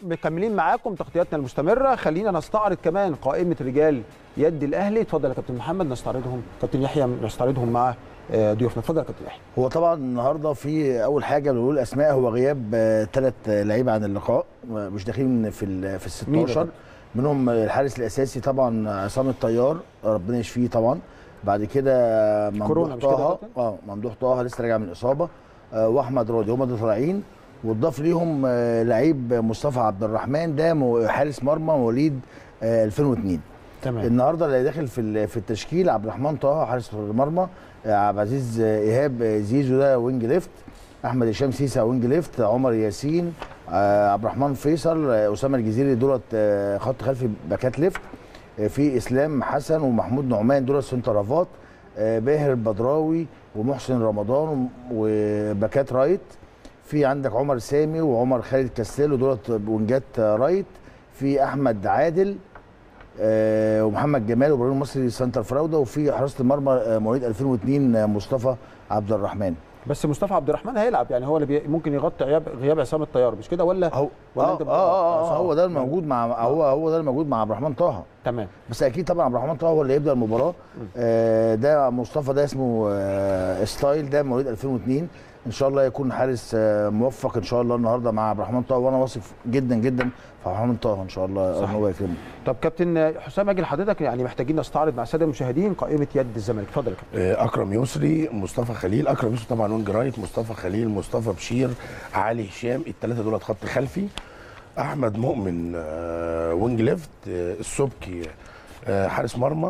مكملين معاكم تغطياتنا المستمره خلينا نستعرض كمان قائمه رجال يد الاهلي اتفضل يا كابتن محمد نستعرضهم كابتن يحيى نستعرضهم مع آه، ضيوفنا اتفضل يا كابتن يحيى هو طبعا النهارده في اول حاجه بنقول اسماء هو غياب ثلاث لعيبه عن اللقاء آه، مش داخلين في ال في ال مين يا 16 كابتن؟ منهم الحارس الاساسي طبعا عصام الطيار ربنا يشفيه طبعا بعد كده كورونا ممدوح مش كده يا طه كابتن؟ اه ممدوح طه لسه راجع من الاصابه آه، واحمد راضي هم اللي طالعين واتضاف ليهم آه، لعيب مصطفى عبد الرحمن ده مو- حارس مرمى مواليد آه، 2002 تمام النهارده اللي داخل في ال- في التشكيل عبد الرحمن طه حارس المرمى آه، عبد العزيز آه، ايهاب آه، زيزو ده وينج ليفت احمد هشام سيسا وينج ليفت عمر ياسين آه، عبد الرحمن فيصل آه، اسامه الجزيري دولت آه، خط خلفي باكات ليفت آه، في اسلام حسن ومحمود نعمان دولت سنترافات آه، باهر البدراوي ومحسن رمضان وباكات رايت في عندك عمر سامي وعمر خالد كاستيلو دولت وينجات آه، رايت في احمد عادل آه، ومحمد جمال وابراهيم المصري سنتر فراوده وفي حراسه المرمى آه، مواليد 2002 آه، مصطفى عبد الرحمن بس مصطفى عبد الرحمن هيلعب يعني هو اللي بي... ممكن يغطي غياب غياب عصام الطيار مش كده ولا هو ولا اه أنت اه بت- اه, آه آه، هو ده الموجود مع هو هو ده الموجود مع عبد الرحمن طه تمام بس اكيد طبعا عبد الرحمن طه هو اللي هيبدا المباراه آه ده مصطفى ده اسمه آه ستايل ده مواليد 2002 ان شاء الله يكون حارس آه موفق ان شاء الله النهارده مع عبد الرحمن طه وانا واثق جدا جدا في عبد الرحمن طه ان شاء الله ان هو يكرمه طب كابتن حسام اجي لحضرتك يعني محتاجين نستعرض مع الساده المشاهدين قائمه يد الزمالك اتفضل يا كابتن آه، اكرم يسري مصطفى خليل اكرم يسري طبعا وينج رايت مصطفى خليل مصطفى بشير علي هشام الثلاثه دول خط خلفي احمد مؤمن آه، وينج ليفت آه، السبكي آه، حارس مرمى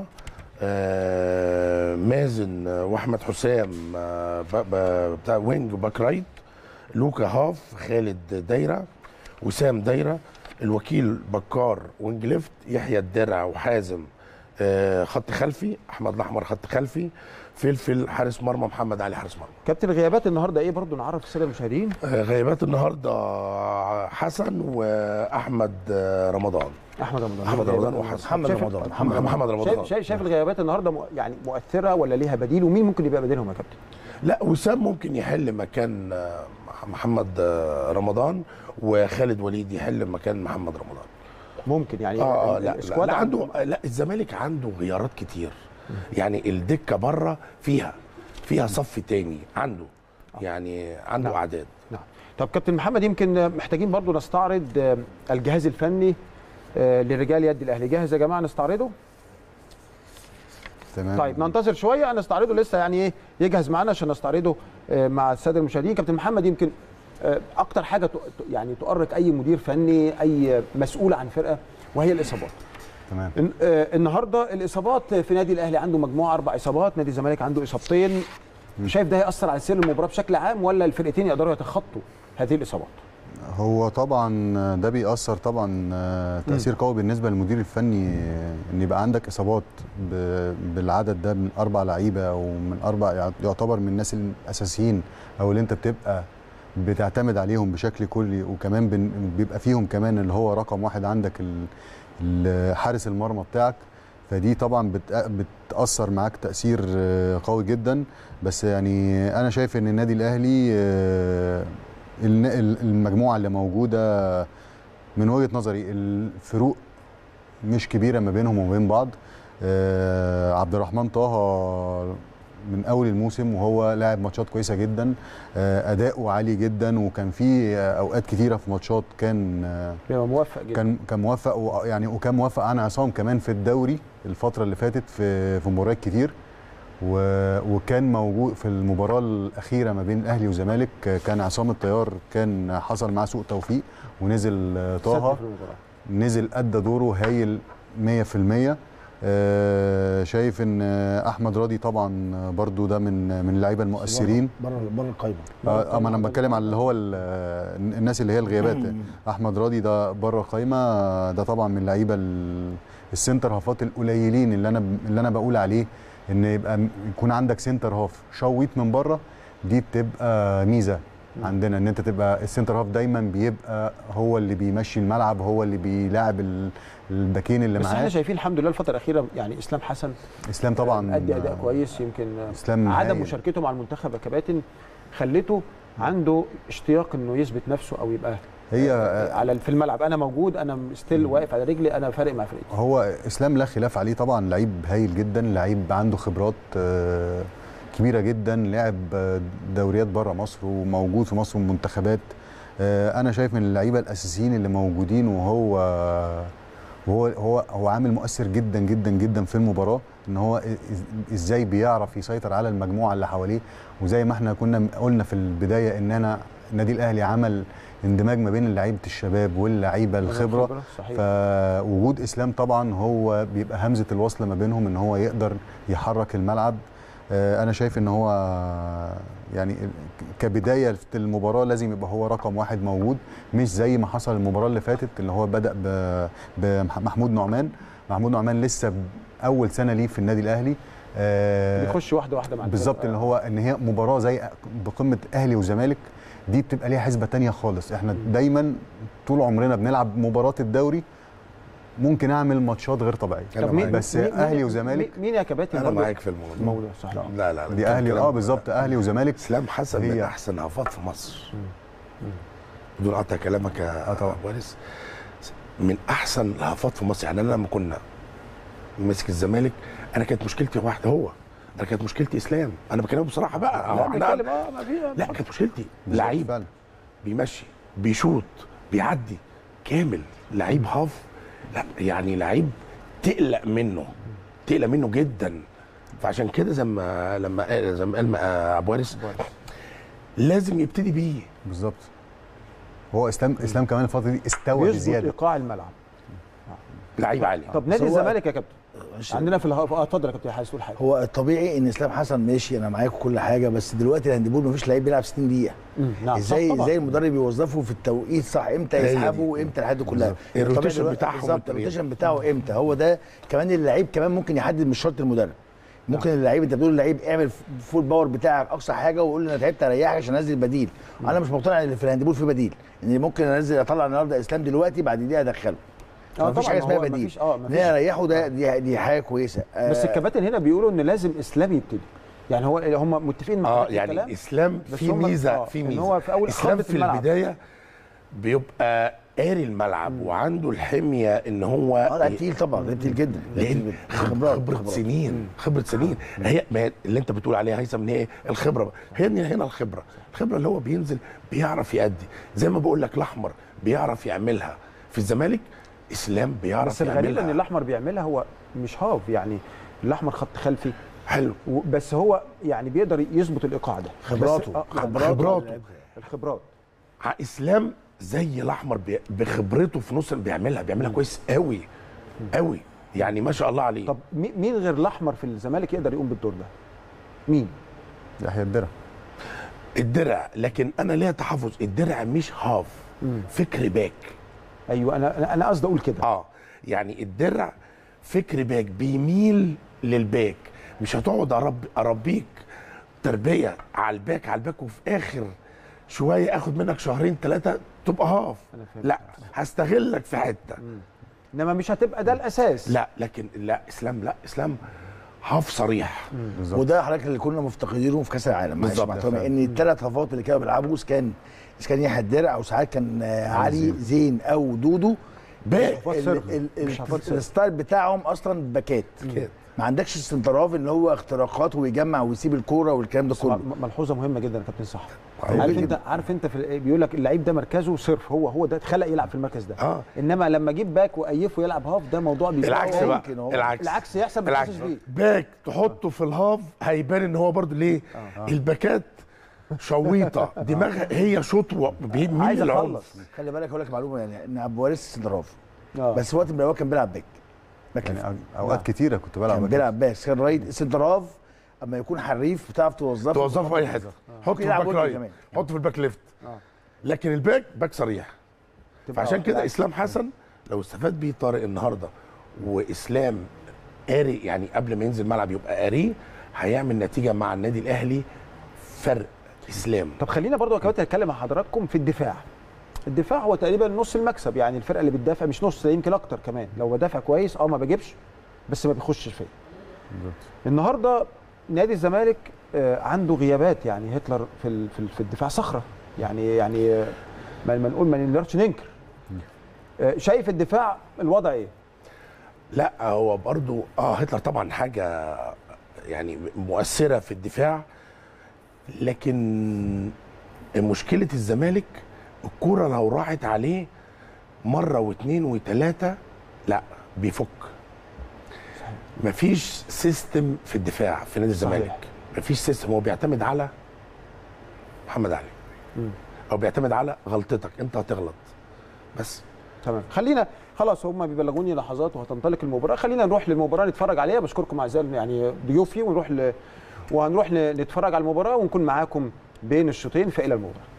آه، مازن آه، واحمد حسام آه، ب- ب- بتاع وينج باك رايت لوكا هاف خالد دايره وسام دايره الوكيل بكار وينج ليفت يحيى الدرع وحازم آه، خط خلفي احمد الاحمر خط خلفي فلفل حارس مرمى محمد علي حارس مرمى كابتن غيابات النهارده ايه برضو نعرف الساده المشاهدين آه، غيابات النهارده حسن واحمد آه، رمضان احمد رمضان احمد رمضان وحسن محمد شايف- رمضان محمد محمد رمضان شايف شايف, شايف الغيابات النهارده م- يعني مؤثره ولا ليها بديل ومين ممكن يبقى بديلهم يا كابتن لا وسام ممكن يحل مكان آه، محمد آه، رمضان وخالد وليد يحل مكان محمد رمضان ممكن يعني اه آه، ال- لا, لا, السكواد لا عنده لا الزمالك عنده غيارات كتير يعني الدكه بره فيها فيها صف تاني عنده يعني عنده نعم. اعداد نعم طب كابتن محمد يمكن محتاجين برضو نستعرض آه، الجهاز الفني آه، لرجال يد الاهلي جاهز يا جماعه نستعرضه تمام طيب ننتظر شويه نستعرضه لسه يعني ايه يجهز معانا عشان نستعرضه آه، مع الساده المشاهدين كابتن محمد يمكن آه، اكتر حاجه ت- ت- يعني تؤرق اي مدير فني اي مسؤول عن فرقه وهي الاصابات تمام الن- آه، النهارده الاصابات في نادي الاهلي عنده مجموعه اربع اصابات نادي الزمالك عنده اصابتين شايف ده هياثر على سير المباراه بشكل عام ولا الفرقتين يقدروا يتخطوا هذه الاصابات هو طبعا ده بيأثر طبعا آه، تأثير قوي بالنسبة للمدير الفني آه، ان يبقى عندك اصابات ب- بالعدد ده من اربع لعيبة او من اربع يعتبر من الناس الاساسيين او اللي انت بتبقى بتعتمد عليهم بشكل كلي وكمان بن- بيبقى فيهم كمان اللي هو رقم واحد عندك ال- ال- حارس المرمى بتاعك فدي طبعا بت- بتأثر معاك تأثير آه، قوي جدا بس يعني انا شايف ان النادي الاهلي آه، الن- ال- المجموعه اللي موجوده من وجهه نظري الفروق مش كبيره ما بينهم وما بين بعض آه، عبد الرحمن طه من اول الموسم وهو لاعب ماتشات كويسه جدا آه، اداؤه عالي جدا وكان في آه، اوقات كتيره في ماتشات كان آه، بيبقى موفق جدا كان كان موفق و- يعني وكان موفق عن عصام كمان في الدوري الفتره اللي فاتت في في مباريات كتير و- وكان موجود في المباراه الاخيره ما بين الاهلي والزمالك آه، كان عصام الطيار كان حصل معاه سوء توفيق ونزل آه، طه سد في المباراة. نزل ادى دوره هايل 100% آه، شايف ان آه، احمد راضي طبعا آه، برضو ده من من اللعيبه المؤثرين بره بره القايمه اه أما انا بتكلم على اللي هو ال- آه، الناس اللي هي الغيابات احمد راضي ده بره القايمه آه، ده طبعا من اللعيبه ال- السنتر هافات القليلين اللي انا اللي انا بقول عليه ان يبقى م- يكون عندك سنتر هاف شويت من بره دي بتبقى ميزه عندنا ان انت تبقى السنتر هاف دايما بيبقى هو اللي بيمشي الملعب هو اللي بيلاعب ال- الباكين اللي بس احنا معاه شايفين الحمد لله الفتره الاخيره يعني اسلام حسن اسلام طبعا ادي اداء كويس يمكن اسلام عدم هايل. مشاركته مع المنتخب يا كباتن خلته عنده اشتياق انه يثبت نفسه او يبقى هي على في الملعب انا موجود انا ستيل واقف على رجلي انا فارق مع فرقتي هو اسلام لا خلاف عليه طبعا لعيب هايل جدا لعيب عنده خبرات آه، كبيره جدا لعب آه، دوريات بره مصر وموجود في مصر ومنتخبات آه، انا شايف من اللعيبه الاساسيين اللي موجودين وهو وهو هو هو عامل مؤثر جدا جدا جدا في المباراه ان هو إز- ازاي بيعرف يسيطر على المجموعه اللي حواليه وزي ما احنا كنا قلنا في البدايه ان انا النادي الاهلي عمل اندماج ما بين لعيبه الشباب واللعيبه الخبره صحيح فوجود اسلام طبعا هو بيبقى همزه الوصل ما بينهم ان هو يقدر يحرك الملعب آه، انا شايف ان هو يعني كبدايه في المباراه لازم يبقى هو رقم واحد موجود مش زي ما حصل المباراه اللي فاتت اللي هو بدا ب- بمحمود نعمان محمود نعمان لسه اول سنه ليه في النادي الاهلي آه، بيخش واحده واحده مع بالظبط الفرقة. اللي هو ان هي مباراه زي بقمه اهلي وزمالك دي بتبقى ليها حسبه تانية خالص احنا دايما طول عمرنا بنلعب مباراه الدوري ممكن اعمل ماتشات غير طبيعيه أنا طب مين بس مين- اهلي مين- وزمالك مين يا كباتن انا برضو معاك في الموضوع الموضوع صحيح لا لا لا دي اهلي اه بالظبط اهلي وزمالك اسلام حسن من هي- احسن هافات في مصر بدون قطع كلامك يا آه طبعا. أبو وارث من احسن الهافات في مصر يعني انا لما كنا ماسك الزمالك انا كانت مشكلتي واحده هو انا كانت مشكلتي اسلام انا بكلمك بصراحه بقى أهو لا إحنا- بنتكلم اه ما في لا كانت مشكلتي بالظبط لعيب فعلا. بيمشي بيشوط بيعدي كامل لعيب هاف لا يعني لعيب تقلق منه تقلق منه جدا فعشان كده زي ما لما قال زي ما قال ابو وارث لازم يبتدي بيه بالظبط هو اسلام اسلام كمان الفتره دي استوى بيظبط بزياده ايقاع الملعب لعيب عالي طب نادي هو- الزمالك يا كابتن معلش. عندنا في الهواء اه اتفضل يا كابتن عايز تقول حاجه هو الطبيعي ان اسلام حسن ماشي انا معاك وكل حاجه بس دلوقتي الهاندبول مفيش لعيب بيلعب 60 دقيقه مم، نعم ازاي صح طبعاً. ازاي المدرب يوظفه في التوقيت صح امتى هي دي. يسحبه وامتى الحاجات دي كلها بالظبط. الروتيشن الطبيعي بتاعهم بالظبط والتغيير. الروتيشن بتاعه امتى هو ده كمان اللعيب كمان ممكن يحدد مش شرط المدرب ممكن اللعيب انت بتقول للعيب اعمل فول باور بتاعك اقصى حاجه وقول لي انا تعبت اريحك عشان انزل بديل انا مش مقتنع ان في الهاندبول في بديل ان ممكن انزل اطلع النهارده اسلام دلوقتي بعد دقيقه ادخله اه مفيش طبعاً، حاجه اسمها هو بديل مفيش- اه ان مفيش انا اريحه ده دي, دي حاجه كويسه بس آه، الكباتن هنا بيقولوا ان لازم اسلام يبتدي يعني هو هم متفقين مع اه حضرتك الكلام؟ يعني اسلام بس في هم- ميزه آه، في إن ميزه هو في أول اسلام خربة في الملعب. البدايه بيبقى قاري الملعب وعنده الحميه ان هو اه ده تقيل طبعا ده تقيل جدا ده تقيل لان جدا. خبرات خبرة سنين خبرة سنين هي ما هي اللي انت بتقول عليها هيثم ان هي الخبرة هي إن هنا الخبرة الخبرة اللي هو بينزل بيعرف يأدي زي ما بقول لك الأحمر بيعرف يعملها في الزمالك إسلام بيعرف بس الغريب ان يعملها الاحمر بيعملها هو مش هاف يعني الاحمر خط خلفي حلو و- بس هو يعني بيقدر يظبط الايقاع ده خبراته. بس- آه، خبراته. الخبرات ع- إسلام زي الأحمر بي- بخبرته في نص بيعملها بيعملها كويس قوي قوي يعني ما شاء الله عليه طب مي- مين غير الاحمر في الزمالك يقدر يقوم بالدور ده مين يحيى الدرع الدرع لكن أنا ليا تحفظ الدرع مش هاف فكر باك ايوه انا انا انا قصدي اقول كده اه يعني الدرع فكر باك بيميل للباك مش هتقعد أرب اربيك تربيه على الباك على الباك وفي اخر شويه اخد منك شهرين ثلاثه تبقى هاف أنا فهمت. لا هستغلك في حته انما مش هتبقى ده الاساس لا لكن لا اسلام لا اسلام هاف صريح بالظبط وده حضرتك اللي كنا مفتقدينه في كاس العالم معلش بالظبط. مع احترامي ان الثلاث هافات اللي كانوا بيلعبوا إذا كان إذا كان يحيى الدرع او ساعات كان آه، علي زين او دودو باك هافات ال- صرف، ال- ال- مش هافات صرف. الستايل بتاعهم اصلا باكات كده. ما عندكش السنتراف اللي هو اختراقات ويجمع ويسيب الكوره والكلام ده كله م- ملحوظه مهمه جدا يا كابتن صح أيوة عارف جدا. انت عارف انت في ال- بيقول لك اللعيب ده مركزه صرف هو هو ده اتخلق يلعب في المركز ده آه. انما لما اجيب باك وايفه يلعب هاف ده موضوع بيبقى العكس هو- بقى يمكن هو- العكس العكس يحصل ما العكس تحسش بيه باك تحطه في الهاف هيبان ان هو برضو ليه الباكات شويطه دماغها هي شطوه بيميل عايز للعنف اخلص خلي بالك اقول لك معلومه يعني ان ابو وارث سنتراف آه. بس وقت من الاوقات كان بيلعب باك باك يعني ليفت. أو- اوقات كتيره كنت بلعب كان باك بيلعب باك كان رايت سنتراف اما يكون حريف بتعرف توظفه توظفه في اي حته حطه ممكن في يلعب الباك وينج رايت كمان. حطه في الباك ليفت آه. لكن الباك باك صريح تبقى فعشان كده العكس. اسلام حسن لو استفاد بيه طارق النهارده واسلام قاري يعني قبل ما ينزل الملعب يبقى قاري هيعمل نتيجه مع النادي الاهلي فرق اسلام طب خلينا برضو يا كابتن اتكلم مع حضراتكم في الدفاع الدفاع هو تقريبا نص المكسب يعني الفرقه اللي بتدافع مش نص يمكن اكتر كمان لو بدافع كويس اه ما بجيبش بس ما بيخشش فيا النهارده نادي الزمالك آه، عنده غيابات يعني هتلر في ال- في ال- في الدفاع صخره يعني يعني آه، ما ما نقول ما نقدرش ننكر آه، شايف الدفاع الوضع ايه لا هو برضو اه هتلر طبعا حاجه يعني مؤثره في الدفاع لكن مشكله الزمالك الكوره لو راحت عليه مره واثنين وثلاثه لا بيفك مفيش سيستم في الدفاع في نادي الزمالك صحيح. مفيش سيستم هو بيعتمد على محمد علي او بيعتمد على غلطتك انت هتغلط بس تمام خلينا خلاص هم بيبلغوني لحظات وهتنطلق المباراه خلينا نروح للمباراه نتفرج عليها بشكركم اعزائي يعني ضيوفي ونروح ل... وهنروح ل... نتفرج على المباراه ونكون معاكم بين الشوطين فالى المباراه